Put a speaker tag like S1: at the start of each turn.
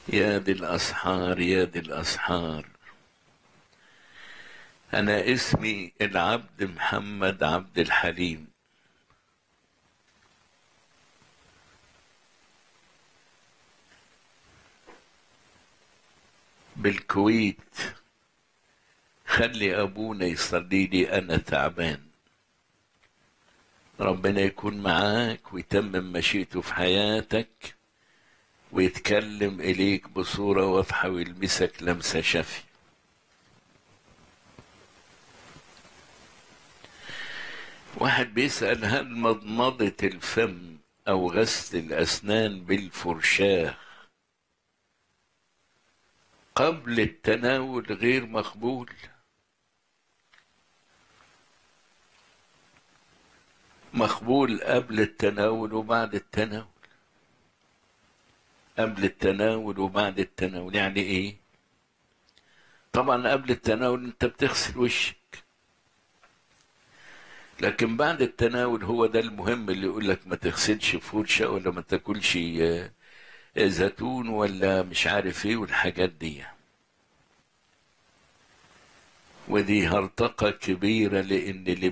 S1: يا دي الأسحار يا دي الأسحار أنا اسمي العبد محمد عبد الحليم بالكويت خلي أبونا يصلي لي أنا تعبان ربنا يكون معاك ويتمم مشيئته في حياتك ويتكلم إليك بصورة واضحة ويلمسك لمسة شفي واحد بيسأل هل مضمضة الفم أو غسل الأسنان بالفرشاة قبل التناول غير مقبول مقبول قبل التناول وبعد التناول قبل التناول وبعد التناول يعني ايه طبعا قبل التناول انت بتغسل وشك لكن بعد التناول هو ده المهم اللي يقول لك ما تغسلش فرشه ولا ما تاكلش زيتون ولا مش عارف ايه والحاجات دي ودي هرطقة كبيرة لأن اللي